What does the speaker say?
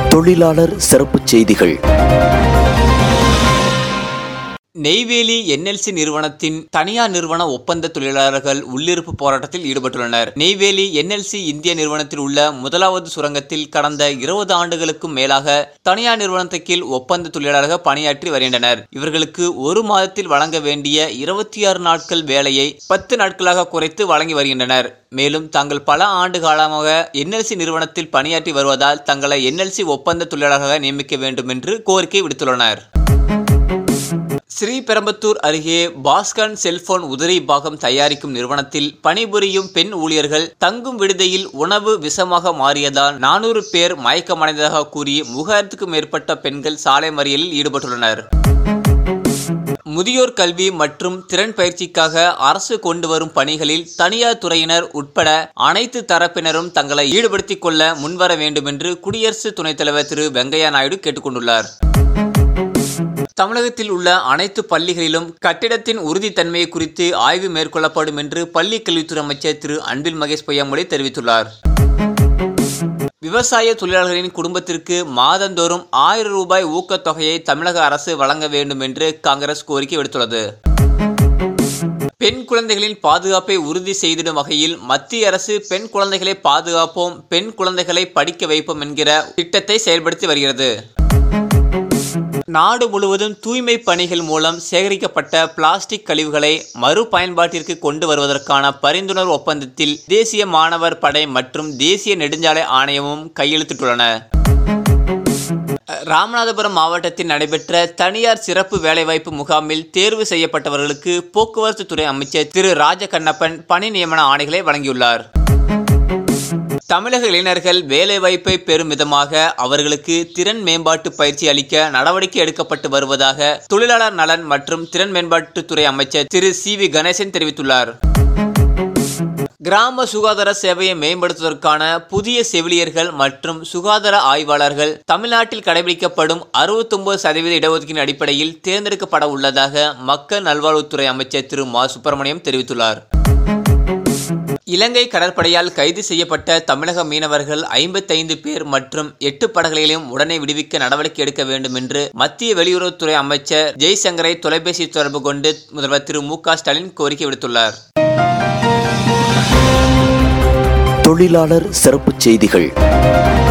தொழிலாளர் சிறப்புச் செய்திகள் நெய்வேலி என்எல்சி நிறுவனத்தின் தனியார் நிறுவன ஒப்பந்த தொழிலாளர்கள் உள்ளிருப்பு போராட்டத்தில் ஈடுபட்டுள்ளனர் நெய்வேலி என்எல்சி இந்திய நிறுவனத்தில் உள்ள முதலாவது சுரங்கத்தில் கடந்த இருபது ஆண்டுகளுக்கும் மேலாக தனியார் நிறுவனத்தின் கீழ் ஒப்பந்த தொழிலாளர்கள் பணியாற்றி வருகின்றனர் இவர்களுக்கு ஒரு மாதத்தில் வழங்க வேண்டிய இருபத்தி ஆறு நாட்கள் வேலையை பத்து நாட்களாக குறைத்து வழங்கி வருகின்றனர் மேலும் தாங்கள் பல ஆண்டு காலமாக என்எல்சி நிறுவனத்தில் பணியாற்றி வருவதால் தங்களை என்எல்சி ஒப்பந்த தொழிலாளர்களாக நியமிக்க வேண்டும் என்று கோரிக்கை விடுத்துள்ளனர் ஸ்ரீபெரும்பத்தூர் அருகே பாஸ்கன் செல்போன் உதிரி பாகம் தயாரிக்கும் நிறுவனத்தில் பணிபுரியும் பெண் ஊழியர்கள் தங்கும் விடுதியில் உணவு விஷமாக மாறியதால் நானூறு பேர் மயக்கமடைந்ததாக கூறி மூவாயிரத்துக்கும் மேற்பட்ட பெண்கள் சாலை மறியலில் ஈடுபட்டுள்ளனர் முதியோர் கல்வி மற்றும் திறன் பயிற்சிக்காக அரசு கொண்டு வரும் பணிகளில் தனியார் துறையினர் உட்பட அனைத்து தரப்பினரும் தங்களை ஈடுபடுத்திக் கொள்ள முன்வர வேண்டும் என்று குடியரசு துணைத் தலைவர் திரு வெங்கையா நாயுடு கேட்டுக்கொண்டுள்ளார் தமிழகத்தில் உள்ள அனைத்து பள்ளிகளிலும் கட்டிடத்தின் உறுதித்தன்மையை குறித்து ஆய்வு மேற்கொள்ளப்படும் என்று பள்ளி கல்வித்துறை அமைச்சர் திரு அன்பில் மகேஷ் பொய்யாமொழி தெரிவித்துள்ளார் விவசாய தொழிலாளர்களின் குடும்பத்திற்கு மாதந்தோறும் ஆயிரம் ரூபாய் ஊக்கத்தொகையை தமிழக அரசு வழங்க வேண்டும் என்று காங்கிரஸ் கோரிக்கை விடுத்துள்ளது பெண் குழந்தைகளின் பாதுகாப்பை உறுதி செய்திடும் வகையில் மத்திய அரசு பெண் குழந்தைகளை பாதுகாப்போம் பெண் குழந்தைகளை படிக்க வைப்போம் என்கிற திட்டத்தை செயல்படுத்தி வருகிறது நாடு முழுவதும் தூய்மை பணிகள் மூலம் சேகரிக்கப்பட்ட பிளாஸ்டிக் கழிவுகளை மறுபயன்பாட்டிற்கு கொண்டு வருவதற்கான பரிந்துணர்வு ஒப்பந்தத்தில் தேசிய மாணவர் படை மற்றும் தேசிய நெடுஞ்சாலை ஆணையமும் கையெழுத்திட்டுள்ளன ராமநாதபுரம் மாவட்டத்தில் நடைபெற்ற தனியார் சிறப்பு வேலைவாய்ப்பு முகாமில் தேர்வு செய்யப்பட்டவர்களுக்கு போக்குவரத்து துறை அமைச்சர் திரு ராஜகண்ணப்பன் பணி நியமன ஆணைகளை வழங்கியுள்ளார் தமிழக இளைஞர்கள் வேலைவாய்ப்பை பெறும் விதமாக அவர்களுக்கு திறன் மேம்பாட்டு பயிற்சி அளிக்க நடவடிக்கை எடுக்கப்பட்டு வருவதாக தொழிலாளர் நலன் மற்றும் திறன் மேம்பாட்டுத்துறை அமைச்சர் திரு சி வி கணேசன் தெரிவித்துள்ளார் கிராம சுகாதார சேவையை மேம்படுத்துவதற்கான புதிய செவிலியர்கள் மற்றும் சுகாதார ஆய்வாளர்கள் தமிழ்நாட்டில் கடைபிடிக்கப்படும் அறுபத்தொன்பது சதவீத இடஒதுக்கீடு அடிப்படையில் தேர்ந்தெடுக்கப்பட உள்ளதாக மக்கள் நல்வாழ்வுத்துறை அமைச்சர் திரு மா சுப்பிரமணியம் தெரிவித்துள்ளார் இலங்கை கடற்படையால் கைது செய்யப்பட்ட தமிழக மீனவர்கள் ஐம்பத்தைந்து பேர் மற்றும் எட்டு படகுகளையும் உடனே விடுவிக்க நடவடிக்கை எடுக்க வேண்டும் என்று மத்திய வெளியுறவுத்துறை அமைச்சர் ஜெய்சங்கரை தொலைபேசி தொடர்பு கொண்டு முதல்வர் திரு மு க ஸ்டாலின் கோரிக்கை விடுத்துள்ளார் தொழிலாளர் சிறப்புச் செய்திகள்